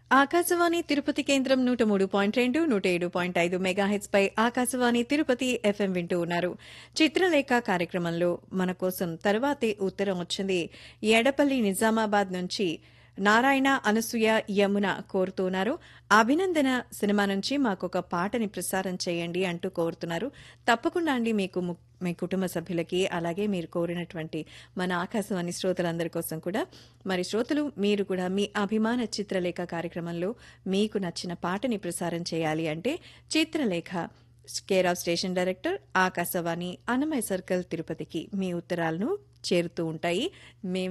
ఆకాశవాణి తిరుపతి కేంద్రం నూట మూడు పాయింట్ రెండు నూట ఏడు పాయింట్ ఐదు మెగాహెచ్ పై ఆకాశవాణి తిరుపతి ఎఫ్ఎం వింటూ ఉన్నారు చిత్రలేఖ కార్యక్రమంలో మన కోసం తర్వాతే ఉత్తరం వచ్చింది ఎడపల్లి నిజామాబాద్ నుంచి నారాయణ అనసూయ యమున కోరుతున్నారు అభినందన సినిమా నుంచి మాకు ఒక పాటని ప్రసారం చేయండి అంటూ కోరుతున్నారు తప్పకుండా అండి మీకు ము- మీ కుటుంబ సభ్యులకి అలాగే మీరు కోరినటువంటి మన ఆకాశవాణి శ్రోతలందరి కోసం కూడా మరి శ్రోతలు మీరు కూడా మీ అభిమాన చిత్రలేఖ కార్యక్రమంలో మీకు నచ్చిన పాటని ప్రసారం చేయాలి అంటే Chitralekha care of station director Akashvani Annamayya circle తిరుపతికి మీ ఉత్తరాలను చేరుతూ ఉంటాయి మేము